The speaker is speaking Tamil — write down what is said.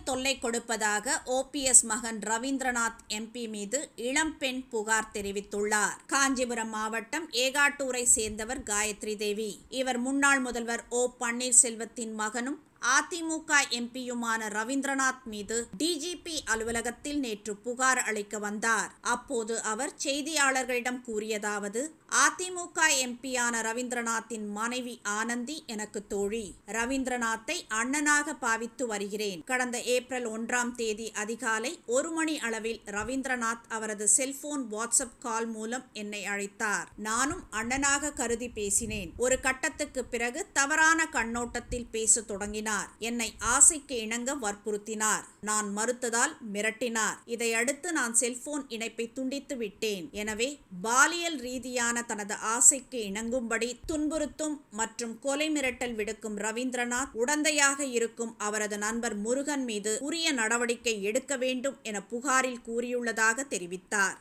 தொல்லை கொடுப்பதாக ஓபிஎஸ் மகன் ரவீந்திரநாத் எம்பி மீது இளம்பெண் புகார் தெரிவித்துள்ளார் காஞ்சிபுரம் மாவட்டம் ஏகாட்டூரை சேர்ந்தவர் காயத்ரி தேவி இவர் முன்னாள் முதல்வர் ஓ பன்னீர்செல்வத்தின் மகனும் அதிமுக எம்பியுமான ரவீந்திரநாத் மீது டிஜிபி அலுவலகத்தில் நேற்று புகார் அளிக்க வந்தார் அப்போது அவர் செய்தியாளர்களிடம் கூறியதாவது அதிமுக எம்பியான ரவீந்திரநாத்தின் மனைவி ஆனந்தி எனக்கு தோழி ரவீந்திரநாத்தை அண்ணனாக பாவித்து வருகிறேன் கடந்த ஏப்ரல் ஒன்றாம் தேதி அதிகாலை ஒரு மணி அளவில் ரவீந்திரநாத் அவரது செல்போன் வாட்ஸ்அப் கால் மூலம் என்னை அழைத்தார் நானும் அண்ணனாக கருதி பேசினேன் ஒரு கட்டத்துக்கு பிறகு தவறான கண்ணோட்டத்தில் பேச தொடங்கினார் என்னை ஆசைக்கு இணங்க வற்புறுத்தினார் நான் மறுத்ததால் மிரட்டினார் இதையடுத்து நான் செல்போன் இணைப்பை துண்டித்து விட்டேன் எனவே பாலியல் ரீதியான தனது ஆசைக்கு இணங்கும்படி துன்புறுத்தும் மற்றும் கொலை மிரட்டல் விடுக்கும் ரவீந்திரநாத் உடந்தையாக இருக்கும் அவரது நண்பர் முருகன் மீது உரிய நடவடிக்கை எடுக்க வேண்டும் என புகாரில் கூறியுள்ளதாக தெரிவித்தார்